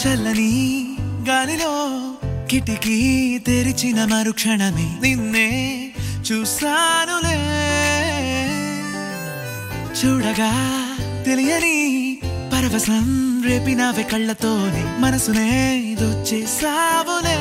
చల్లని గాలిలో కిటికీ తెరిచిన మరుక్షణమే నిన్నే చూసానులే చూడగా తెలియని పరవశం రేపినవే కళ్ళతోనే మనసునే దొచ్చేసావులే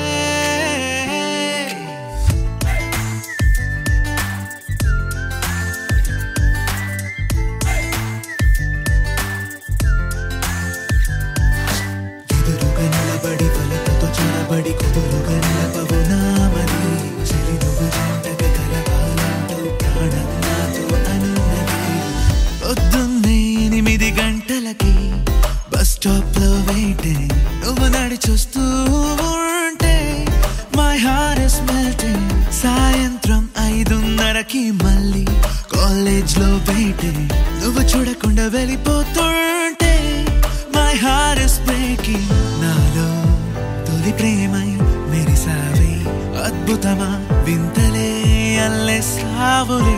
ఎదురుగా నిలబడి పలుకుతో చొరబడి కుదురుగా నిలపవు నామది చెలి నువ్వు జంటగా కలవాలంటూ ప్రాణం నాతో అనున్నది పొద్దున్నే ఎనిమిది గంటలకి బస్ స్టాప్ లో వెయిటింగ్ నువ్వు నడి చూస్తూ ఉంటే మై హార్ట్ ఇస్ మెల్టింగ్ సాయంత్రం ఐదున్నరకి మళ్ళీ కాలేజ్ లో వెయిటింగ్ నువ్వు చూడకుండా వెళ్ళిపోతుంటే మై హార్ట్ ఇస్ బ్రేకింగ్ నాలో తొలి ప్రేమై మెరిసావే అద్భుతమా వింతలే అల్లెసావులే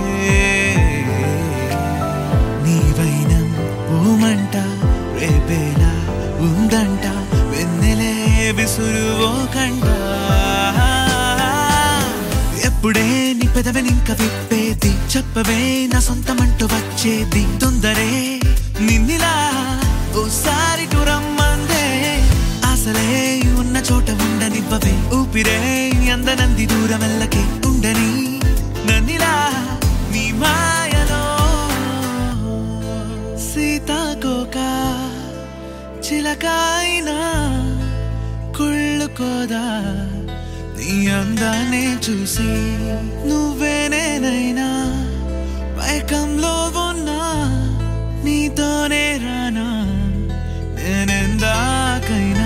నీవైన పూమంట రేపేలా ఉందంట వెన్నెలే విసురువో కంట ఎప్పుడే నీ పెదవినింక విప్పేది చెప్పవే నా సొంతమంటూ వచ్చేది తొందరే నిన్నిలా ఓసారి రమ్మందే అసలే ఉన్న చోట ఉండనివ్వవే ఊపిరే అందనంది దూరం వెళ్ళకే ఉండని నన్నిలా నీ మాయలో సీతాకోక చిలకాయినా కుళ్ళుకోదా నీ అందాన్ని చూసి నువ్వే నేనైనా మైకంలో ఉన్నా నీతోనే రానా నేనెందాకైనా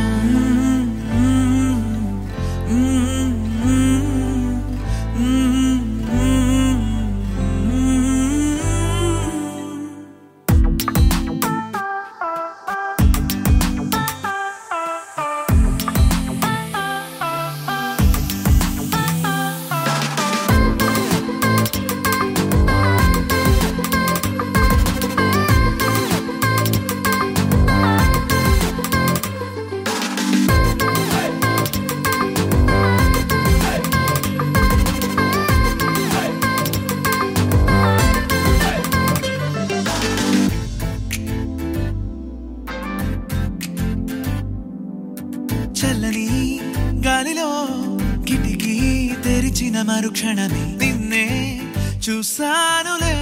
చల్లని గాలిలో కిటికీ తెరిచిన మరుక్షణమే నిన్నే చూసానులే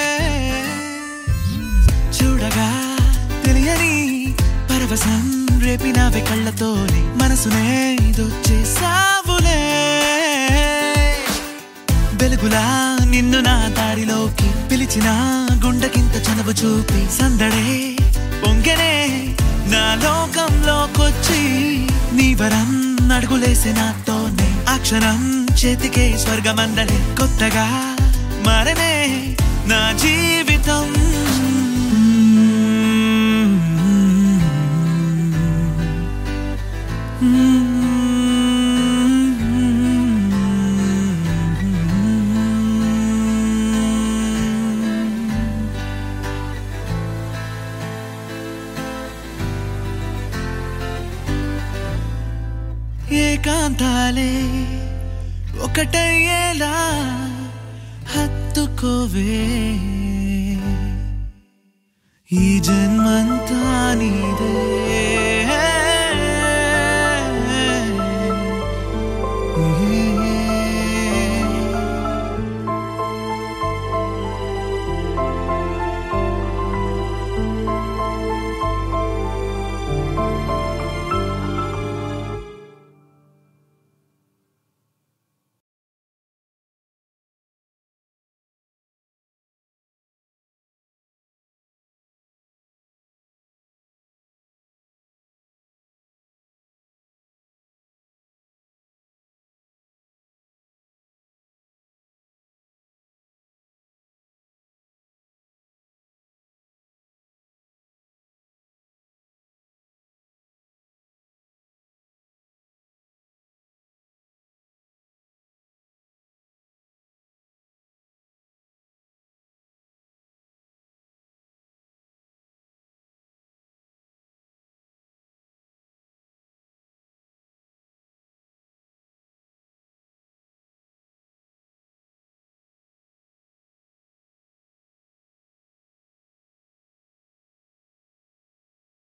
చూడగా తెలియని పరవశం రేపినవే కళ్ళతోనే మనసునే దొచ్చేసావులే వెలుగులా నిన్ను నా దారిలోకి పిలిచిన గుండెకింత చనువు చూపి సందడే పొంగనే నా లోకంలోకొచ్చి నీ వరం అడుగులేసి నాతోనే ఆ క్షణం చేతికే స్వర్గమందలే కొత్తగా మారనే నా జీవితం ఏకాంతాలే ఒకటయ్యేలా హత్తుకోవే ఈ జన్మంతా నీదే